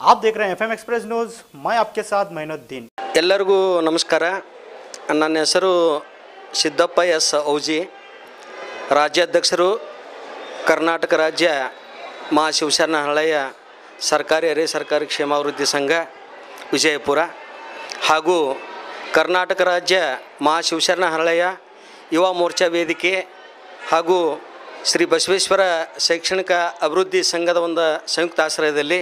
आप देख रहे हैं एफ एम एक्सप्रेस न्यूज़ मैं आपके साथ मैनुद्दीन ಎಲ್ಲರಿಗೂ ನಮಸ್ಕಾರ ನನ್ನ ಹೆಸರು ಸಿದ್ದಪ್ಪ ಎಸ್ ಔಜಿ ರಾಜ್ಯಾಧ್ಯಕ್ಷರು ಕರ್ನಾಟಕ ರಾಜ್ಯ ಮಹಾಶಿವಶರಣ ಹಳೆಯ ಸರ್ಕಾರಿ ಹಿರಿಯ ಸರ್ಕಾರಿ ಕ್ಷೇಮಾಭಿವೃದ್ಧಿ ಸಂಘ ವಿಜಯಪುರ ಹಾಗೂ ಕರ್ನಾಟಕ ರಾಜ್ಯ ಮಹಾಶಿವಶರಣ ಹಳೆಯ ಯುವ ಮೋರ್ಚಾ ವೇದಿಕೆ ಹಾಗೂ ಶ್ರೀ ಬಸವೇಶ್ವರ ಶೈಕ್ಷಣಿಕ ಅಭಿವೃದ್ಧಿ ಸಂಘದ ಒಂದು ಸಂಯುಕ್ತ ಆಶ್ರಯದಲ್ಲಿ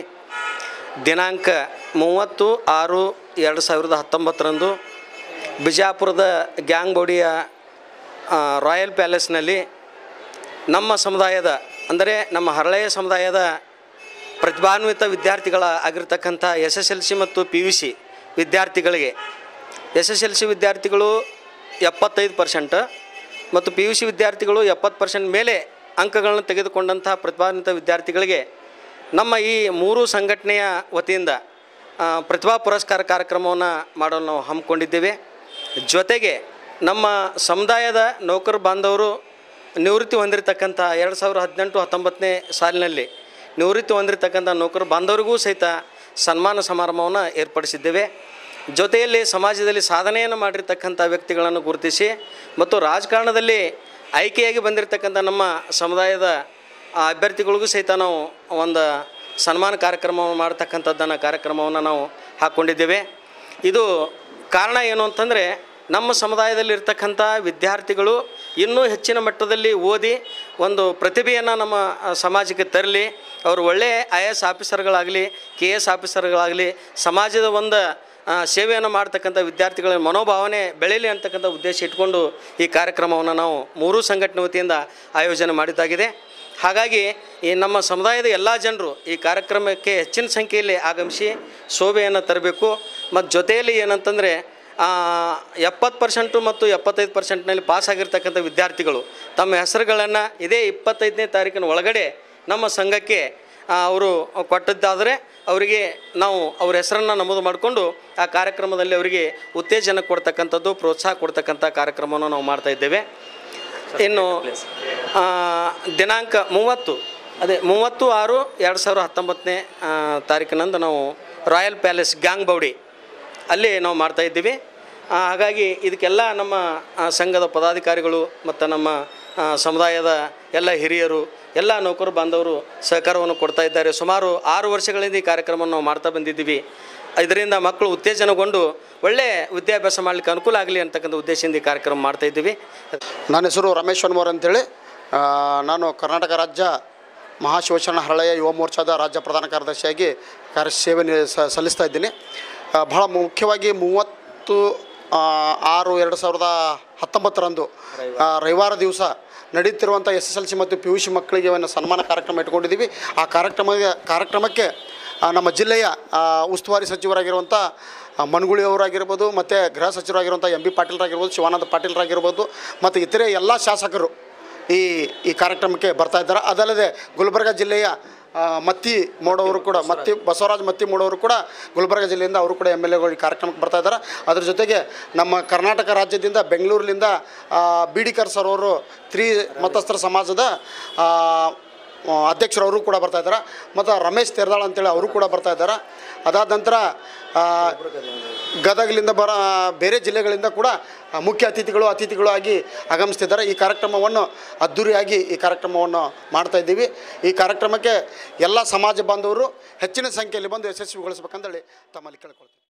ದಿನಾಂಕ ಮೂವತ್ತು ಆರು ಎರಡು ಸಾವಿರದ ಹತ್ತೊಂಬತ್ತರಂದು ಬಿಜಾಪುರದ ಗ್ಯಾಂಗ್ ಬೋಡಿಯ ಆ, ರಾಯಲ್ ಪ್ಯಾಲೇಸ್ನಲ್ಲಿ ನಮ್ಮ ಸಮುದಾಯದ ಅಂದರೆ ನಮ್ಮ ಹರಳೆಯ ಸಮುದಾಯದ ಪ್ರತಿಭಾನ್ವಿತ ವಿದ್ಯಾರ್ಥಿಗಳ ಆಗಿರ್ತಕ್ಕಂಥ ಎಸ್ ಎಸ್ ಎಲ್ ಸಿ ಮತ್ತು ಪಿ ಯು ಸಿ ವಿದ್ಯಾರ್ಥಿಗಳಿಗೆ ಎಸ್ ಎಸ್ ಎಲ್ ಸಿ ವಿದ್ಯಾರ್ಥಿಗಳು ಎಪ್ಪತ್ತೈದು ಪರ್ಸೆಂಟ್ ಮತ್ತು ಪಿ ಯು ಸಿ ವಿದ್ಯಾರ್ಥಿಗಳು ಎಪ್ಪತ್ತು ಪರ್ಸೆಂಟ್ ಮೇಲೆ ಅಂಕಗಳನ್ನು ತೆಗೆದುಕೊಂಡಂಥ ಪ್ರತಿಭಾನ್ವಿತ ವಿದ್ಯಾರ್ಥಿಗಳಿಗೆ ನಮ್ಮ ಈ ಮೂರು ಸಂಘಟನೆಯ ವತಿಯಿಂದ ಆ, ಪ್ರತಿಭಾ ಪುರಸ್ಕಾರ ಕಾರ್ಯಕ್ರಮವನ್ನು ಮಾಡಲು ನಾವು ಹಮ್ಮಿಕೊಂಡಿದ್ದೇವೆ ಜೊತೆಗೆ ನಮ್ಮ ಸಮುದಾಯದ ನೌಕರ ಬಾಂಧವರು ನಿವೃತ್ತಿ ಹೊಂದಿರತಕ್ಕಂಥ ಎರಡು ಸಾವಿರದ ಹದಿನೆಂಟು ಹತ್ತೊಂಬತ್ತನೇ ಸಾಲಿನಲ್ಲಿ ನಿವೃತ್ತಿ ಹೊಂದಿರತಕ್ಕಂಥ ನೌಕರ ಬಾಂಧವರಿಗೂ ಸಹಿತ ಸನ್ಮಾನ ಸಮಾರಂಭವನ್ನು ಏರ್ಪಡಿಸಿದ್ದೇವೆ ಜೊತೆಯಲ್ಲಿ ಸಮಾಜದಲ್ಲಿ ಸಾಧನೆಯನ್ನು ಮಾಡಿರ್ತಕ್ಕಂಥ ವ್ಯಕ್ತಿಗಳನ್ನು ಗುರುತಿಸಿ ಮತ್ತು ರಾಜಕಾರಣದಲ್ಲಿ ಆಯ್ಕೆಯಾಗಿ ಬಂದಿರತಕ್ಕಂಥ ನಮ್ಮ ಸಮುದಾಯದ ಆ ಅಭ್ಯರ್ಥಿಗಳಿಗೂ ಸಹಿತ ನಾವು ಒಂದು ಸನ್ಮಾನ ಕಾರ್ಯಕ್ರಮವನ್ನು ಮಾಡ್ತಕ್ಕಂಥದ್ದನ್ನು ಕಾರ್ಯಕ್ರಮವನ್ನು ನಾವು ಹಾಕ್ಕೊಂಡಿದ್ದೇವೆ ಇದು ಕಾರಣ ಏನು ಅಂತಂದರೆ ನಮ್ಮ ಸಮುದಾಯದಲ್ಲಿ ಇರ್ತಕ್ಕಂಥ ವಿದ್ಯಾರ್ಥಿಗಳು ಇನ್ನೂ ಹೆಚ್ಚಿನ ಮಟ್ಟದಲ್ಲಿ ಓದಿ ಒಂದು ಪ್ರತಿಭೆಯನ್ನು ನಮ್ಮ ಆ, ಸಮಾಜಕ್ಕೆ ತರಲಿ ಅವರು ಒಳ್ಳೆಯ ಐ ಎ ಎಸ್ ಆಫೀಸರ್ಗಳಾಗಲಿ ಕೆ ಎಸ್ ಆಫೀಸರ್ಗಳಾಗಲಿ ಸಮಾಜದ ಒಂದು ಆ, ಸೇವೆಯನ್ನು ಮಾಡ್ತಕ್ಕಂಥ ವಿದ್ಯಾರ್ಥಿಗಳ ಮನೋಭಾವನೆ ಬೆಳೀಲಿ ಅಂತಕ್ಕಂಥ ಉದ್ದೇಶ ಇಟ್ಕೊಂಡು ಈ ಕಾರ್ಯಕ್ರಮವನ್ನು ನಾವು ಮೂರೂ ಸಂಘಟನೆ ವತಿಯಿಂದ ಆಯೋಜನೆ ಮಾಡಿದ್ದಾಗಿದೆ ಹಾಗಾಗಿ ಈ ನಮ್ಮ ಸಮುದಾಯದ ಎಲ್ಲ ಜನರು ಈ ಕಾರ್ಯಕ್ರಮಕ್ಕೆ ಹೆಚ್ಚಿನ ಸಂಖ್ಯೆಯಲ್ಲಿ ಆಗಮಿಸಿ ಶೋಭೆಯನ್ನು ತರಬೇಕು ಮತ್ತು ಜೊತೆಯಲ್ಲಿ ಏನಂತಂದರೆ ಎಪ್ಪತ್ತು ಪರ್ಸೆಂಟು ಮತ್ತು ಎಪ್ಪತ್ತೈದು ಪರ್ಸೆಂಟ್ನಲ್ಲಿ ಪಾಸ್ ಆಗಿರ್ತಕ್ಕಂಥ ವಿದ್ಯಾರ್ಥಿಗಳು ತಮ್ಮ ಹೆಸರುಗಳನ್ನು ಇದೇ ಇಪ್ಪತ್ತೈದನೇ ತಾರೀಕಿನ ಒಳಗಡೆ ನಮ್ಮ ಸಂಘಕ್ಕೆ ಆ, ಅವರು ಕೊಟ್ಟದ್ದಾದರೆ ಅವರಿಗೆ ನಾವು ಅವ್ರ ಹೆಸರನ್ನು ನಮೂದು ಮಾಡಿಕೊಂಡು ಆ ಕಾರ್ಯಕ್ರಮದಲ್ಲಿ ಅವರಿಗೆ ಉತ್ತೇಜನ ಕೊಡ್ತಕ್ಕಂಥದ್ದು ಪ್ರೋತ್ಸಾಹ ಕೊಡ್ತಕ್ಕಂಥ ಕಾರ್ಯಕ್ರಮವನ್ನು ನಾವು ಮಾಡ್ತಾ ಇದ್ದೇವೆ ಇನ್ನು ಆ, ದಿನಾಂಕ ಮೂವತ್ತು ಅದೇ ಮೂವತ್ತು ಆರು ಎರಡು ಸಾವಿರದ ಹತ್ತೊಂಬತ್ತನೇ ಆ, ತಾರೀಕಿನಂದು ನಾವು ರಾಯಲ್ ಪ್ಯಾಲೇಸ್ ಗ್ಯಾಂಗ್ ಬೌಡಿ ಅಲ್ಲಿ ನಾವು ಮಾಡ್ತಾ ಇದ್ದೀವಿ ಆ, ಹಾಗಾಗಿ ಇದಕ್ಕೆಲ್ಲ ನಮ್ಮ ಆ, ಸಂಘದ ಪದಾಧಿಕಾರಿಗಳು ಮತ್ತು ನಮ್ಮ ಆ, ಸಮುದಾಯದ ಎಲ್ಲ ಹಿರಿಯರು ಎಲ್ಲ ನೌಕರು ಬಾಂಧವರು ಸಹಕಾರವನ್ನು ಕೊಡ್ತಾ ಇದ್ದಾರೆ ಸುಮಾರು ಆರು ವರ್ಷಗಳಿಂದ ಈ ಕಾರ್ಯಕ್ರಮವನ್ನು ನಾವು ಮಾಡ್ತಾ ಬಂದಿದ್ದೀವಿ ಇದರಿಂದ ಮಕ್ಕಳು ಉತ್ತೇಜನಗೊಂಡು ಒಳ್ಳೆಯ ವಿದ್ಯಾಭ್ಯಾಸ ಮಾಡಲಿಕ್ಕೆ ಅನುಕೂಲ ಆಗಲಿ ಅಂತಕ್ಕಂಥ ಉದ್ದೇಶದಿಂದ ಈ ಕಾರ್ಯಕ್ರಮ ಮಾಡ್ತಾ ಇದ್ದೀವಿ ನನ್ನ ಹೆಸರು ರಮೇಶ್ ವನ್ಮೋರ್ ಅಂತೇಳಿ ಆ, ನಾನು ಕರ್ನಾಟಕ ರಾಜ್ಯ ಮಹಾಶಿವಶರಣ ಹರಳೆಯ ಯುವ ಮೋರ್ಚಾದ ರಾಜ್ಯ ಪ್ರಧಾನ ಕಾರ್ಯದರ್ಶಿಯಾಗಿ ಕಾರ್ಯ ಸೇವೆ ನಿ- ಸ- ಸಲ್ಲಿಸ್ತಾ ಇದ್ದೀನಿ ಆ, ಬಹಳ ಮುಖ್ಯವಾಗಿ ಮೂವತ್ತು ಆ, ಆರು ಎರಡು ಸಾವಿರದ ಹತ್ತೊಂಬತ್ತರಂದು ಆ, ರವಿವಾರ ದಿವಸ ನಡೀತಿರುವಂಥ ಎಸ್ ಎಸ್ ಎಲ್ ಸಿ ಮತ್ತು ಪಿ ಯು ಸಿ ಮಕ್ಕಳಿಗೆ ಒಂದು ಸನ್ಮಾನ ಕಾರ್ಯಕ್ರಮ ಇಟ್ಕೊಂಡಿದ್ದೀವಿ ಆ ಕಾರ್ಯಕ್ರಮ ಕಾರ್ಯಕ್ರಮಕ್ಕೆ ಆ, ನಮ್ಮ ಜಿಲ್ಲೆಯ ಆ, ಉಸ್ತುವಾರಿ ಸಚಿವರಾಗಿರುವಂಥ ಆ, ಮನ್ಗುಳಿ ಅವರಾಗಿರ್ಬೋದು ಮತ್ತು ಗೃಹ ಸಚಿವರಾಗಿರುವಂಥ ಎಂ ಬಿ ಪಾಟೀಲ್ರಾಗಿರ್ಬೋದು ಶಿವಾನಂದ ಪಾಟೀಲ್ರಾಗಿರ್ಬೋದು ಮತ್ತು ಇತರೆ ಎಲ್ಲ ಶಾಸಕರು ಈ ಈ ಕಾರ್ಯಕ್ರಮಕ್ಕೆ ಬರ್ತಾ ಇದ್ದಾರೆ ಅದಲ್ಲದೆ ಗುಲ್ಬರ್ಗ ಜಿಲ್ಲೆಯ ಆ, ಮತ್ತಿ ಮೋಡವರು ಕೂಡ ಮತ್ತಿ ಬಸವರಾಜ್ ಮತ್ತಿ ಮೋಡವರು ಕೂಡ ಗುಲ್ಬರ್ಗ ಜಿಲ್ಲೆಯಿಂದ ಅವರು ಕೂಡ ಎಮ್ ಎಲ್ ಎಗಳು ಈ ಕಾರ್ಯಕ್ರಮಕ್ಕೆ ಬರ್ತಾ ಇದ್ದಾರೆ ಅದ್ರ ಜೊತೆಗೆ ನಮ್ಮ ಕರ್ನಾಟಕ ರಾಜ್ಯದಿಂದ ಬೆಂಗಳೂರಿನಿಂದ ಆ, ಬೀಡಿಕರ್ ಸರ್ ಅವರು ತ್ರೀ ಮತಸ್ಥರ ಸಮಾಜದ ಆ, ಆ, ಅಧ್ಯಕ್ಷರು ಅವರು ಕೂಡ ಬರ್ತಾ ಇದ್ದಾರೆ ಮತ್ತು ರಮೇಶ್ ತೆರದಾಳ್ ಅಂತೇಳಿ ಅವರು ಕೂಡ ಬರ್ತಾ ಇದ್ದಾರೆ ಅದಾದ ನಂತರ ಆ, ಗದಗಲಿಂದ ಬರ ಬೇರೆ ಜಿಲ್ಲೆಗಳಿಂದ ಕೂಡ ಆ, ಮುಖ್ಯ ಅತಿಥಿಗಳು ಅತಿಥಿಗಳು ಆಗಿ ಆಗಮಿಸ್ತಿದ್ದಾರೆ ಈ ಕಾರ್ಯಕ್ರಮವನ್ನು ಅದ್ಧೂರಿಯಾಗಿ ಈ ಕಾರ್ಯಕ್ರಮವನ್ನು ಮಾಡ್ತಾ ಇದ್ದೀವಿ ಈ ಕಾರ್ಯಕ್ರಮಕ್ಕೆ ಎಲ್ಲ ಸಮಾಜ ಬಾಂಧವರು ಹೆಚ್ಚಿನ ಸಂಖ್ಯೆಯಲ್ಲಿ ಬಂದು ಯಶಸ್ವಿಗೊಳಿಸ್ಬೇಕಂತೇಳಿ ತಮ್ಮಲ್ಲಿ ಕೇಳ್ಕೊಳ್ತೀನಿ